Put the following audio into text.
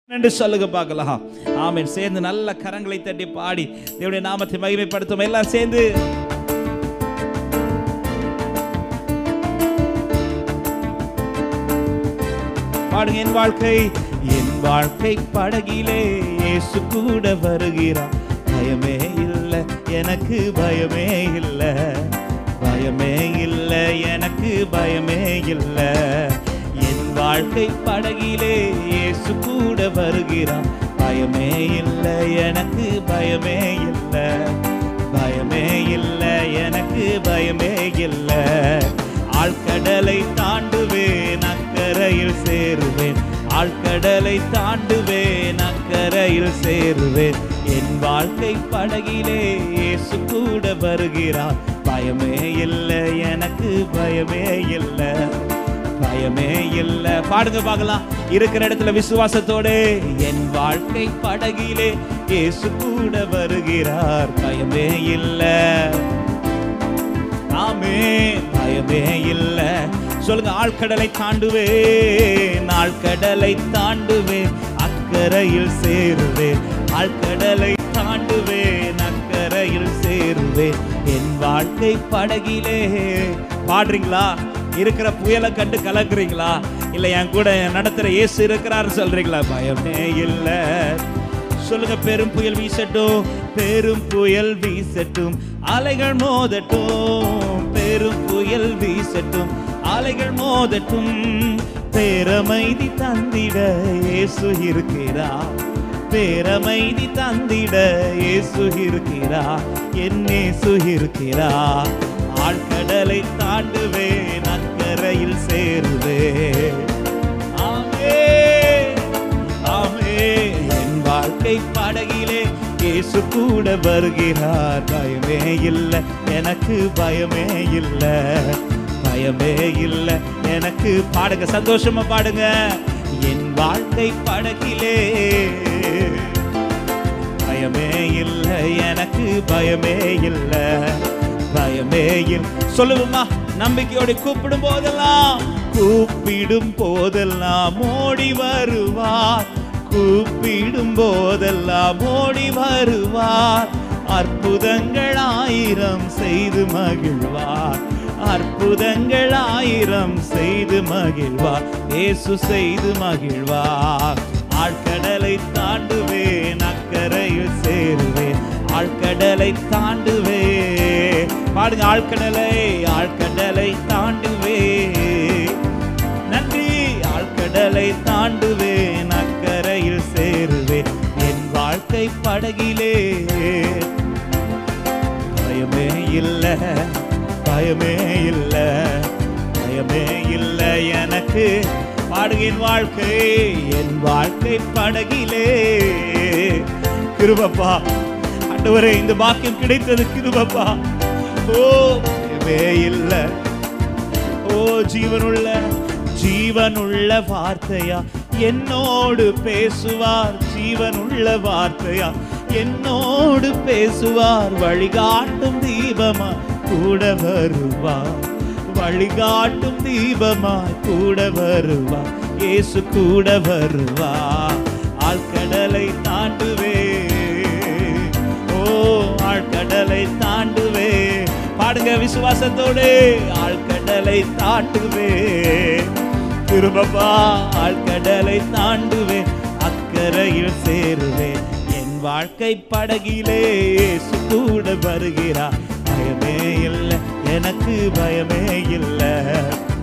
என்று சொல்லுங்க பார்க்கலாம் ஆமென் சேர்ந்து நல்ல கரங்களை தட்டி பாடி தேவனுடைய நாமத்தை மகிமைப்படுத்தும் எல்லாம் சேர்ந்து பாடுங்க என் வாழ்க்கை என் வாழ்க்கை படகிலே இயேசு கூட வருகிறார் பயமே இல்லை எனக்கு பயமே இல்லை பயமே இல்லை எனக்கு பயமே இல்லை என் வாழ்க்கை படகிலே இயேசு கூட வருகிறார் பயமே இல்லை எனக்கு பயமே இல்லை பயமே இல்லை எனக்கு பயமே இல்லை ஆழ்கடலை தாண்டுவேன் அக்கரையில் சேருவேன் ஆழ்கடலை தாண்டுவேன் அக்கரையில் சேருவேன் என் வாழ்க்கை படகிலே இயேசு கூட வருகிறார் பயமே இல்லை எனக்கு பயமே இல்லை பயமே இல்லை பாடுங்க பார்க்கலாம் இருக்கிற இடத்துல விசுவாசத்தோட என் வாழ்க்கை படகிலே இயேசு கூட வருகிறார் பயமே இல்லை ஆமே பயமே இல்ல சொல்லுங்க ஆழ்கடலை தாண்டுவேன் ஆழ்கடலை தாண்டுவேன் அக்கரையில் சேருவேன் ஆழ்கடலை தாண்டுவேன் அக்கரையில் சேருவேன் என் வாழ்க்கை படகிலே பாடுறீங்களா இருக்கிற புயலை கண்டு கலக்குறீங்களா இல்ல என் கூட நடத்துற இயேசு இருக்கிறாருன்னு சொல்றீங்களா பயமே இல்லை சொல்லுங்க பெரும் புயல் வீசட்டும் பெரும் புயல் வீசட்டும் அலைகள் மோதட்டும் பெரும் புயல் வீசட்டும் அலைகள் மோதட்டும் பேரமைதி தந்திட இயேசு இருக்கிறார் பேரமைதி தந்திட இயேசு இருக்கிறார் என் இயேசு இருக்கிறார் ஆழ்கடலை தாண்டுவேன் அக்கரையில் சேருவேன் ஆமென் ஆமே என் வாழ்க்கை படகிலே இயேசு கூட வருகிறார் பயமே இல்லை எனக்கு பயமே இல்லை பயமே இல்லை எனக்கு பாடுங்க சந்தோஷமா பாடுங்க என் வாழ்க்கை படகிலே பயமே இல்லை எனக்கு பயமே இல்லை பயமே இல்லை சொல்லுவோமா நம்பிக்கையோடு கூப்பிடும் போதெல்லாம் கூப்பிடும் போதெல்லாம் ஓடி வருவார் கூப்பிடும் போதெல்லாம் ஓடி வருவார் அற்புதங்கள் ஆயிரம் செய்து மகிழ்வார் அற்புதங்கள் ஆயிரம் செய்து மகிழ்வார் இயேசு செய்து மகிழ்வார் ஆழ்கடலை தாண்டுவேன் அக்கரையில் சேருவேன் ஆழ்கடலை தாண்டுவேன் பாடுங்க ஆழ்கடலை ஆழ்கடலை தாண்டுவே நன்றி ஆழ்கடலை தாண்டுவேன் அக்கரையில் சேருவேன் என் வாழ்க்கை படகிலே பயமே இல்லை பயமே இல்லை பயமே இல்லை எனக்கு பாடுகின் வாழ்க்கை என் வாழ்க்கை படகிலே கிருபப்பா ஆண்டவரே இந்த பாக்கியம் கிடைத்தது கிருபப்பா ஓ பயமே இல்லை ஓ ஜீவனுள்ள ஜீவனுள்ள வார்த்தையா என்னோடு பேசுவார் ஜீவனுள்ள வார்த்தையா என்னோடு பேசுவார் வழிகாட்டும் தீபமா கூட வருவார் வழிகாட்டும் தீபமா கூட வருவார் இயேசு கூட வருவார் ஆழ்கடலை தாண்டுவே ஓ ஆழ்கடலை தாண்டுவே பாடுங்க விசுவாசத்தோடு ஆழ்கடலை தாண்டுவே திரும்பப்பா ஆழ்கடலை தாண்டுவே அக்கறையில் சேருவேன் என் வாழ்க்கை படகிலே இயேசு கூட வருகிறார் பயமே இல்லை எனக்கு பயமே இல்லை